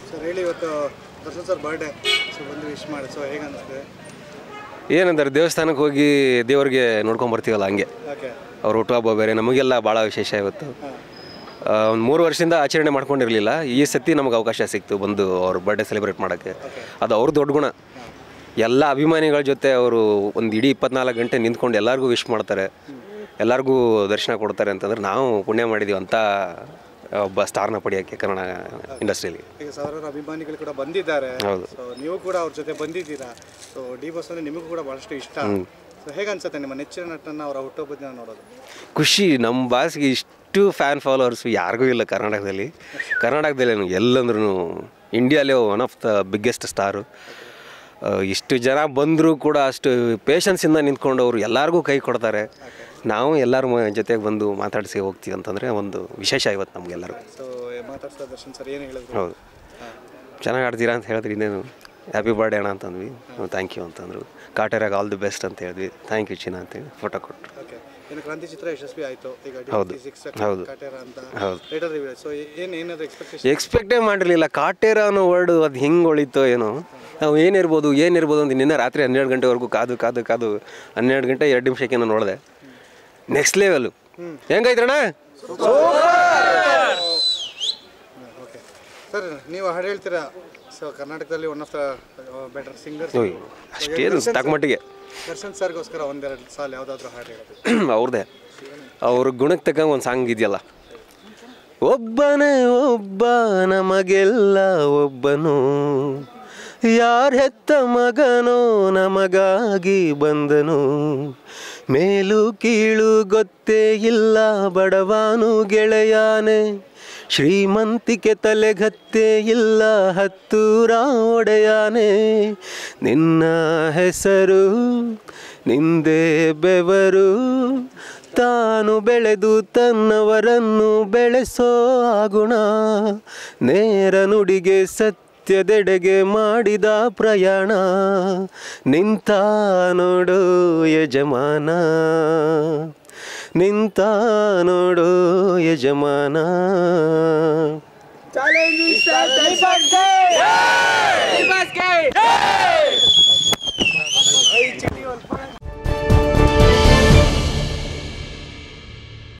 Sir ಹೇಳಿ ಇವತ್ತು Darshan sir birthday so ಬಂದು ವಿಶ್ ಮಾಡಿ ಸೊ ಹೇಗೆ ಅನಿಸ್ತದೆ ಏನಂತಾರೆ ದೇವಸ್ಥಾನಕ್ಕೆ ಹೋಗಿ ದೇವರಿಗೆ ನೋಡ್ಕೊಂಡ್ ಬರ್ತೀವಲ್ಲ ಹಂಗೆ ಓಕೆ ಅವ್ರ ಹುಟ್ಟುಹಬ್ಬ ಬೇರೆ ನಮಗೆಲ್ಲ ಭಾಳ ವಿಶೇಷ ಇವತ್ತು ಒಂದು ಮೂರು ವರ್ಷದಿಂದ ಆಚರಣೆ ಮಾಡ್ಕೊಂಡಿರಲಿಲ್ಲ ಈ ಸತಿ ನಮಗೆ ಅವಕಾಶ ಸಿಕ್ತು ಬಂದು ಅವ್ರ ಬರ್ಡೇ ಸೆಲೆಬ್ರೇಟ್ ಮಾಡೋಕ್ಕೆ ಅದು ಅವ್ರ ದೊಡ್ಡ ಗುಣ ಎಲ್ಲ ಅಭಿಮಾನಿಗಳ ಜೊತೆ ಅವರು ಒಂದು ಇಡೀ ಇಪ್ಪತ್ನಾಲ್ಕು ಗಂಟೆ ನಿಂತ್ಕೊಂಡು ಎಲ್ಲರಿಗೂ ವಿಶ್ ಮಾಡ್ತಾರೆ ಎಲ್ಲರಿಗೂ ದರ್ಶನ ಕೊಡ್ತಾರೆ ಅಂತಂದ್ರೆ ನಾವು ಪುಣ್ಯ ಮಾಡಿದ್ದೀವಿ ಅಂತ ಒಬ್ಬ ಸ್ಟಾರ್ನ ಪಡೆಯೋಕ್ಕೆ ಕನ್ನಡ ಇಂಡಸ್ಟ್ರಿಯಲ್ಲಿ ಈಗ ಸಾವಿರಾರು ಅಭಿಮಾನಿಗಳು ಕೂಡ ಬಂದಿದ್ದಾರೆ ಹೌದು. ಸೊ ನೀವು ಕೂಡ ಅವ್ರ ಜೊತೆ ಬಂದಿದ್ದೀರಾ ಸೊ ಡಿ ಬಾಸ್ ಅಂದರೆ ನಿಮಗೂ ಕೂಡ ಭಾಳಷ್ಟು ಇಷ್ಟ ಸೊ ಹೇಗೆ ಅನ್ಸುತ್ತೆ ನಿಮ್ಮ ನೆಚ್ಚಿನ ನಟನ ಅವರ ಹುಟ್ಟುಹಬ್ಬದ ದಿನ ನೋಡೋದು ಖುಷಿ ನಮ್ಮ ಬಾಸ್ಗೆ ಇಷ್ಟು ಫ್ಯಾನ್ ಫಾಲೋವರ್ಸು ಯಾರಿಗೂ ಇಲ್ಲ ಕರ್ನಾಟಕದಲ್ಲಿ ಕರ್ನಾಟಕದಲ್ಲಿ ಎಲ್ಲಂದ್ರೂ ಇಂಡಿಯಾಲೇ one of the biggest star ಇಷ್ಟು ಜನ ಬಂದರೂ ಕೂಡ ಅಷ್ಟು ಪೇಷನ್ಸಿಂದ ನಿಂತ್ಕೊಂಡು ಅವರು ಎಲ್ಲರಿಗೂ ಕೈ ಕೊಡ್ತಾರೆ ನಾವು ಎಲ್ಲರ ಮ- ಜೊತೆಗೆ ಬಂದು ಮಾತಾಡಿಸಿ ಹೋಗ್ತೀವಿ ಅಂತಂದರೆ ಒಂದು ವಿಶೇಷ ಇವತ್ತು ನಮಗೆಲ್ಲರೂ ಸೊ ಮಾತಾಡ್ತಾ ದರ್ಶನ್ ಸರ್ ಏನು ಹೇಳಿದ್ರು ಹೌದು ಚೆನ್ನಾಗಿ ಆಡ್ತೀರಾ ಅಂತ ಹೇಳಿದ್ರಿ ಇನ್ನೇನು ಹ್ಯಾಪಿ ಬರ್ಡೇ ಅಣ್ಣ ಅಂತಂದ್ವಿ ಥ್ಯಾಂಕ್ ಯು ಅಂತಂದರು ಕಾಟೇರಾಗ ಆಲ್ ದಿ ಬೆಸ್ಟ್ ಅಂತ ಹೇಳಿದ್ವಿ ಥ್ಯಾಂಕ್ ಯು ಚಿನ್ನ ಅಂತೇಳಿ ಫೋಟೋ ಕೊಟ್ಟರು ಓಕೆ ಇನ್ನು ಕ್ರಾಂತಿ ಚಿತ್ರ ಯಶಸ್ವಿ ಆಯಿತು ಈಗ ಹೌದು. ಸಿಕ್ಸ್ ಹೌದು. ಕಾಟೇರ ಅಂತ ಹೌದು. ಲೇಟರ್ ರಿವ್ಯೂ ಸೊ ಏನು ಏನಾದ್ರು ಎಕ್ಸ್ಪೆಕ್ಟೇಷನ್ ಎಕ್ಸ್ಪೆಕ್ಟೇ ಮಾಡಿರಲಿಲ್ಲ ಕಾಟೇರ ಅನ್ನೋ ವರ್ಡು ಅದು ಹಿಂಗೆ ಹೊಳಿತೋ ಏನೋ ನಾವು ಏನಿರ್ಬೋದು ಏನಿರ್ಬೋದು ಅಂತ ನಿನ್ನೆ ರಾತ್ರಿ ಹನ್ನೆರಡು ಗಂಟೆವರೆಗೂ ಕಾದು ಕಾದು ಕಾದು ಹನ್ನೆರಡು ಗಂಟೆ ಎರಡು ನಿಮಿಷಕ್ಕೆ ನಾನು ನೋಡಿದೆ ನೆಕ್ಸ್ಟ್ ಲೆವೆಲು ಹೆಂಗೈತ್ರಣ್ಣ ಓಕೆ ಸರ್ ನೀವು ಹಾಡು ಹೇಳ್ತೀರಾ ಸೊ ಕರ್ನಾಟಕದಲ್ಲಿ one of the better singers ಅಷ್ಟೇನು ತಕ್ಕ ಮಟ್ಟಿಗೆ ದರ್ಶನ್ ಸರ್ಗೋಸ್ಕರ ಒಂದೆರಡು ಸಾಲ ಯಾವುದಾದ್ರೂ ಹಾಡು ಹೇಳೋದು ಅವ್ರದ್ದೇ ಅವ್ರ ಗುಣಕ್ಕೆ ತಕ್ಕ ಒಂದು ಸಾಂಗ್ ಇದೆಯಲ್ಲ ಒಬ್ಬನೇ ಒಬ್ಬ ನಮಗೆಲ್ಲ ಒಬ್ಬನು ಯಾರ ಹೆತ್ತ ಮಗನೋ ನಮಗಾಗಿ ಬಂದನು ಮೇಲು ಕೀಳು ಗೊತ್ತೇ ಇಲ್ಲ ಬಡವಾನು ಗೆಳೆಯಾನೆ ಶ್ರೀಮಂತಿಕೆ ತಲೆಗತ್ತೇ ಇಲ್ಲ ಹತ್ತೂರ ಒಡೆಯಾನೆ ನಿನ್ನ ಹೆಸರು ನಿಂದೆ ಬೆವರು ತಾನು ಬೆಳೆದು ತನ್ನವರನ್ನು ಬೆಳೆಸೋ ಆ ಗುಣ ನೇರ ನುಡಿಗೆ ಸತ್ಯದೆಡೆಗೆ ಮಾಡಿದ ಪ್ರಯಾಣ ನಿಂತ ನೋಡು ಯಜಮಾನ ನಿಂತ ನೋಡು ಯಜಮಾನ Challenge is that